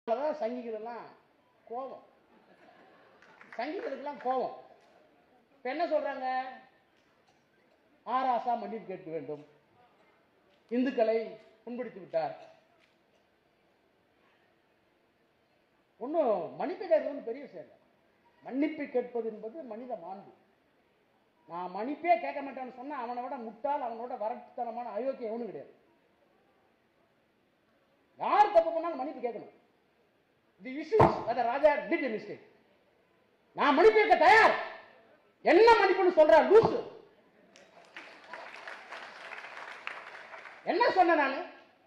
அதான் சங்கிகளெல்லாம் கோபம் சங்கிகளுக்கெல்லாம் கோபம் இப்ப என்ன சொல்றாங்க ஆராசா மன்னிப்பு கேட்க வேண்டும் இந்துக்களை புண்படுத்தி விட்டார் ஒன்றும் மன்னிப்பு கேட்கறது பெரிய விஷயம் இல்லை மன்னிப்பு கேட்பது என்பது மனித மாண்பு நான் மன்னிப்பே கேட்க மாட்டேன்னு சொன்னா அவனை விட முட்டாள் அவனோட வரட்டுத்தனமான அயோக்கியம் எவனும் கிடையாது யார் தப்பு பண்ணாலும் மன்னிப்பு கேட்கணும் தி இஷ்யூஸ் அத ராஜா டிட் a mistake நான் மன்னிப்பு கேட்க தயார் என்ன மன்னிப்புன்னு சொல்ற லூசு என்ன சொன்னேன் நான்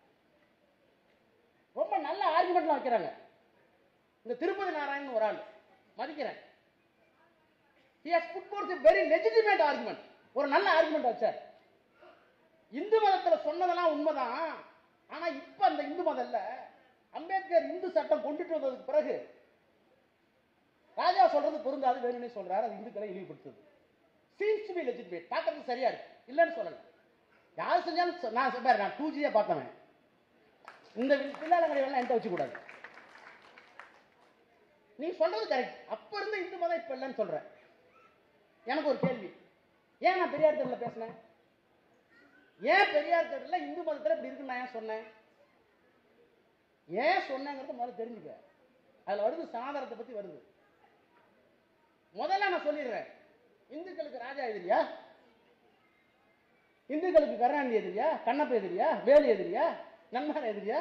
ரொம்ப நல்ல ஆர்குமெண்ட்லாம் வைக்கிறாங்க இந்த திருப்பதி நாராயணன் ஒரு ஆள் மதிக்கிறேன் he has put forth a very legitimate argument ஒரு நல்ல ஆர்குமெண்ட் வச்சார் இந்து மதத்துல சொன்னதெல்லாம் உண்மைதான் ஆனா இப்ப அந்த இந்து மதம் இல்ல அம்பேத்கர் இந்து சட்டம் கொண்டுட்டு வந்ததுக்கு பிறகு ராஜா சொல்றது பொருந்தாது வேணும்னே சொல்றாரு அது இந்துக்களை இழிவுபடுத்துது சீம்ஸ் டு பி லெஜிட்டிமேட் பார்க்கறது சரியா இருக்கு இல்லைன்னு சொல்லல யார் செஞ்சாலும் சொ- நான் சொல்றேன் நான் டூ ஜியே பார்த்தவன் இந்த பிள்ளாளங்களை எல்லாம் என்கிட்ட வச்சு கூடாது நீ சொல்றது கரெக்ட் அப்ப இருந்த இந்து மதம் இப்ப இல்லைன்னு சொல்றேன் எனக்கு ஒரு கேள்வி ஏன் நான் பெரியார் தெருவில் பேசினேன் ஏன் பெரியார் தெருவில் இந்து மதத்தில் இப்படி இருக்குன்னு நான் ஏன் சொன்னேன் ஏன் சொன்னேங்கிறது முதல்ல தெரிஞ்சுக்க அதுல வருது சனாதனத்தை பத்தி வருது முதல்ல நான் சொல்லிடுறேன் இந்துக்களுக்கு ராஜா எதிரியா இந்துக்களுக்கு கருணாநிதி எதிரியா கண்ணப்ப எதிரியா வேலு எதிரியா நன்மான எதிரியா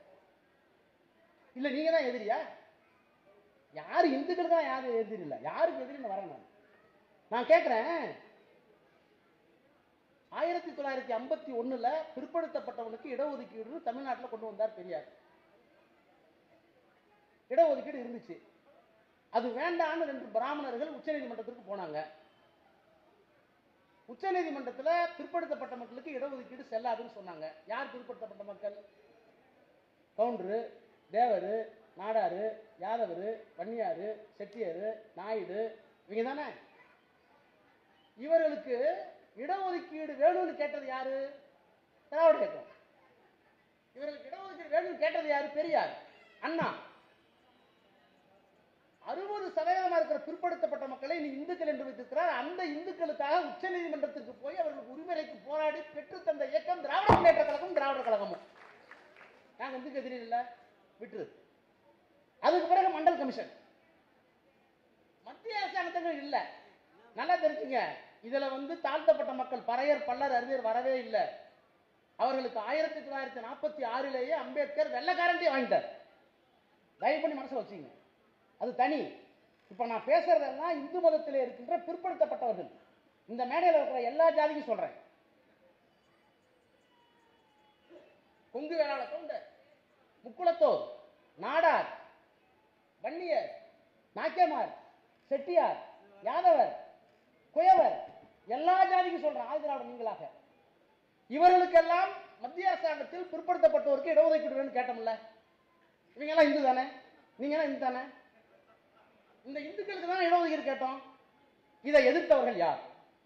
இல்ல நீங்க தான் எதிரியா யாரு இந்துக்களுக்கு தான் யாரும் எதிரி இல்ல யாருக்கு எதிரின்னு வரேன் நான் நான் கேட்கிறேன் ஆயிரத்தி தொள்ளாயிரத்தி ஐம்பத்தி ஒண்ணுல பிற்படுத்தப்பட்டவனுக்கு இடஒதுக்கீடு தமிழ்நாட்டில் கொண்டு வந்தார் பெரியார் இடஒதுக்கீடு இருந்துச்சு அது வேண்டான்னு ரெண்டு பிராமணர்கள் உச்சநீதிமன்றத்திற்கு போனாங்க உச்சநீதிமன்றத்தில் பிற்படுத்தப்பட்ட மக்களுக்கு இடஒதுக்கீடு செல்லாதுன்னு சொன்னாங்க யார் பிற்படுத்தப்பட்ட மக்கள் கவுண்டரு தேவரு நாடாரு யாதவரு வன்னியாரு செட்டியாரு நாயுடு இவங்க தானே இவர்களுக்கு இடஒதுக்கீடு வேணும்னு கேட்டது யாரு திராவிட இயக்கம் இவர்களுக்கு இடஒதுக்கீடு வேணும்னு கேட்டது யாரு பெரியார் அண்ணா அறுபது சதவீதமா இருக்கிற பிற்படுத்தப்பட்ட மக்களை நீ இந்துக்கள் என்று வைத்திருக்கிறார் அந்த இந்துக்களுக்காக உச்சநீதிமன்றத்திற்கு போய் அவர்களுக்கு உரிமைக்கு போராடி பெற்று தந்த இயக்கம் திராவிட முன்னேற்ற கழகம் திராவிட கழகமும் நாங்க இந்துக்கு எதிரி இல்ல விட்டுரு அதுக்கு பிறகு மண்டல் கமிஷன் மத்திய அரசாங்கத்துக்கு இல்ல நல்லா தெரிஞ்சுங்க இதுல வந்து தாழ்த்தப்பட்ட மக்கள் பறையர் பல்லர் அறிஞர் வரவே இல்லை அவர்களுக்கு ஆயிரத்தி தொள்ளாயிரத்தி நாற்பத்தி ஆறிலேயே அம்பேத்கர் வெள்ளக்காரண்டி வாங்கிட்டார் தயவு பண்ணி மனசுல வச்சுங்க அது தனி இப்ப நான் பேசுறதெல்லாம் இந்து மதத்திலே இருக்கின்ற பிற்படுத்தப்பட்டவர்கள் இந்த மேடையில் இருக்கிற எல்லா ஜாதிக்கும் சொல்றேன் கொங்கு வேளாள கவுண்டர் முக்குளத்தோர் நாடார் வன்னியர் நாக்கியமார் செட்டியார் யாதவர் குயவர் எல்லா ஜாதிக்கும் சொல்றேன் ஆதிராவிட நீங்களாக இவர்களுக்கெல்லாம் மத்திய அரசாங்கத்தில் பிற்படுத்தப்பட்டோருக்கு இடஒதுக்கீடு வேணும்னு கேட்டோம்ல இவங்க எல்லாம் இந்து தானே நீங்க எல்லாம் இந்து தானே இந்த இந்துக்களுக்கு தான் இடஒதுக்கீடு கேட்டோம் இதை எதிர்த்தவர்கள் யார்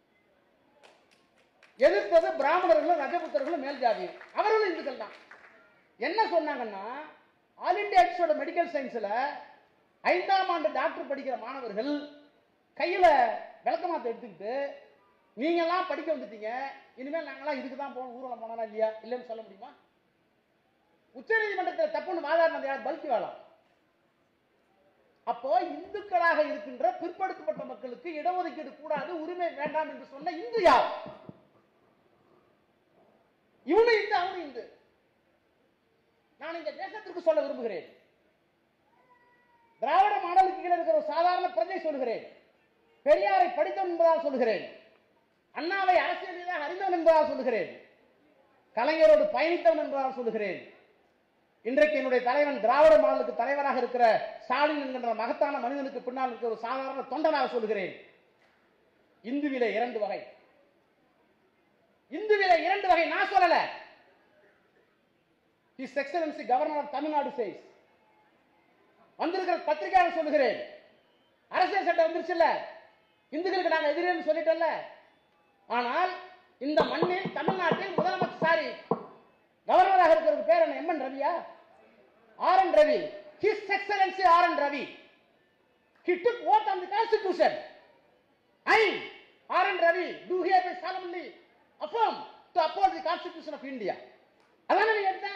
எதிர்த்தது பிராமணர்களும் ரஜபுத்தர்களும் மேல் ஜாதியும் அவர்களும் இந்துக்கள் தான் என்ன சொன்னாங்கன்னா All India Institute of Medical சயின்ஸ்ல ஐந்தாம் ஆண்டு டாக்டர் படிக்கிற மாணவர்கள் கையில விளக்கமாத்த எடுத்துக்கிட்டு நீங்க எல்லாம் படிக்க வந்துட்டீங்க இனிமேல் நாங்களாம் இதுக்கு தான் போகணும் ஊர்வலம் போனா இல்லையா இல்லைன்னு சொல்ல முடியுமா உச்சநீதிமன்றத்தில் தப்புன்னு வாதாடினது யார் பல்கி வேளாம் அப்போ இந்துக்களாக இருக்கின்ற பிற்படுத்தப்பட்ட மக்களுக்கு இடஒதுக்கீடு கூடாது உரிமை வேண்டாம் என்று சொன்ன இந்து யார் இவனு இந்து அவனு இந்து நான் இந்த தேசத்திற்கு சொல்ல விரும்புகிறேன் திராவிட மாடலுக்கு கீழே இருக்கிற ஒரு சாதாரண பிரஜை சொல்கிறேன் பெரியாரை படித்தவன் என்பதால் சொல்கிறேன் அண்ணாவை அரசியல் ரீதியாக அறிந்தவன் என்பதால் சொல்கிறேன் கலைஞரோடு பயணித்தவன் என்பதால் சொல்கிறேன் இன்றைக்கு என்னுடைய தலைவன் திராவிட மாடலுக்கு தலைவராக இருக்கிற ஸ்டாலின் என்கின்ற மகத்தான மனிதனுக்கு பின்னால் இருக்கிற ஒரு சாதாரண தொண்டனாக சொல்கிறேன் இந்துவிலே இரண்டு வகை இந்துவிலே இரண்டு வகை நான் சொல்லல His Excellency Governor of Tamil Nadu says வந்திருக்கிற பத்திரிகையாளர் சொல்லுகிறேன் அரசியல் சட்டம் வந்துருச்சுல்ல இந்துக்களுக்கு நாங்க எதிரின்னு சொல்லிட்டோம்ல ஆனால் இந்த மண்ணில் தமிழ்நாட்டில் முதலமைச்சர் சாரி கவர்னராக இருக்கிறது பேர் என்ன எம் என் ரவியா R N Ravi His Excellency R. N. Ravi, he took oath on the Constitution. I, R. N. Ravi, do hereby solemnly affirm to uphold the Constitution of India. அதானே நீங்க எடுத்த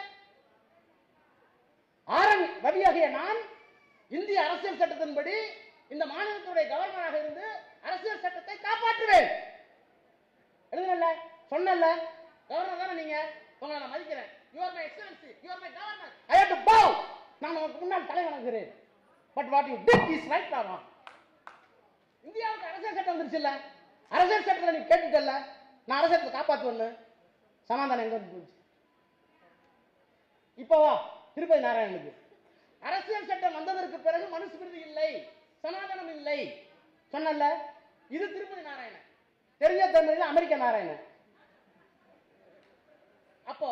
ஆர் என் ரவியாகிய நான் இந்திய அரசியல் சட்டத்தின்படி இந்த மாநிலத்துடைய கவர்னராக இருந்து அரசியல் சட்டத்தை காப்பாற்றுவேன் எழுதுனல்ல சொன்னல கவர்னர் தானே நீங்க உங்களை நான் மதிக்கிறேன் you are my Excellency you are my governor I have to bow நான் உங்களுக்கு முன்னால் தலை வணங்குகிறேன் but what you did is right or wrong இந்தியாவுக்கு அரசியல் சட்டம் வந்துருச்சுல்ல அரசியல் சட்டத்தை நீ கேட்டுட்டல்ல நான் அரசியலத்தை காப்பாற்றுவேன்னு சமாதானம் எங்க வந்து போச்சு இப்போ வா திருப்பதி நாராயணனுக்கு அரசியல் சட்டம் வந்ததற்கு பிறகு மனுஸ்மிருதி இல்லை சனாதனம் இல்லை சொன்னல இது திருப்பதி நாராயணன் தெரிஞ்ச தமிழ்ல அமெரிக்க நாராயணன் அப்போ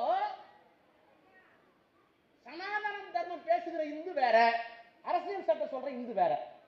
சனாதனம் தர்மம் பேசுகிற இந்து வேற அரசியல் சட்டம் சொல்ற இந்து வேற